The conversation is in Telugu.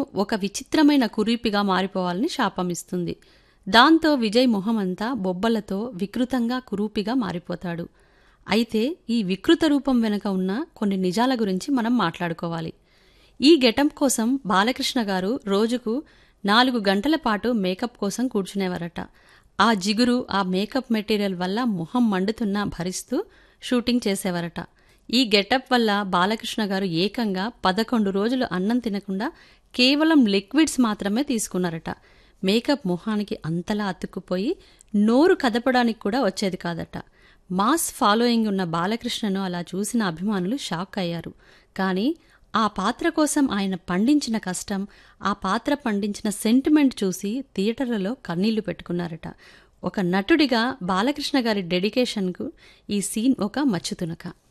ఒక విచిత్రమైన కురీపిగా మారిపోవాలని శాపమిస్తుంది దాంతో విజయ్ మొహమంతా బొబ్బలతో వికృతంగా కురూపిగా మారిపోతాడు అయితే ఈ వికృత రూపం వెనుక ఉన్న కొన్ని నిజాల గురించి మనం మాట్లాడుకోవాలి ఈ గెటప్ కోసం బాలకృష్ణ గారు రోజుకు నాలుగు గంటల పాటు మేకప్ కోసం కూర్చునేవారట ఆ జిగురు ఆ మేకప్ మెటీరియల్ వల్ల మొహం మండుతున్నా భరిస్తూ షూటింగ్ చేసేవారట ఈ గెటప్ వల్ల బాలకృష్ణ గారు ఏకంగా పదకొండు రోజులు అన్నం తినకుండా కేవలం లిక్విడ్స్ మాత్రమే తీసుకున్నారట మేకప్ మొహానికి అంతలా అతుక్కుపోయి నోరు కదపడానికి కూడా వచ్చేది కాదట మాస్ ఫాలోయింగ్ ఉన్న బాలకృష్ణను అలా చూసిన అభిమానులు షాక్ అయ్యారు కానీ ఆ పాత్ర కోసం ఆయన పండించిన కష్టం ఆ పాత్ర పండించిన సెంటిమెంట్ చూసి థియేటర్లలో కన్నీళ్లు పెట్టుకున్నారట ఒక నటుడిగా బాలకృష్ణ గారి డెడికేషన్కు ఈ సీన్ ఒక మచ్చుతునక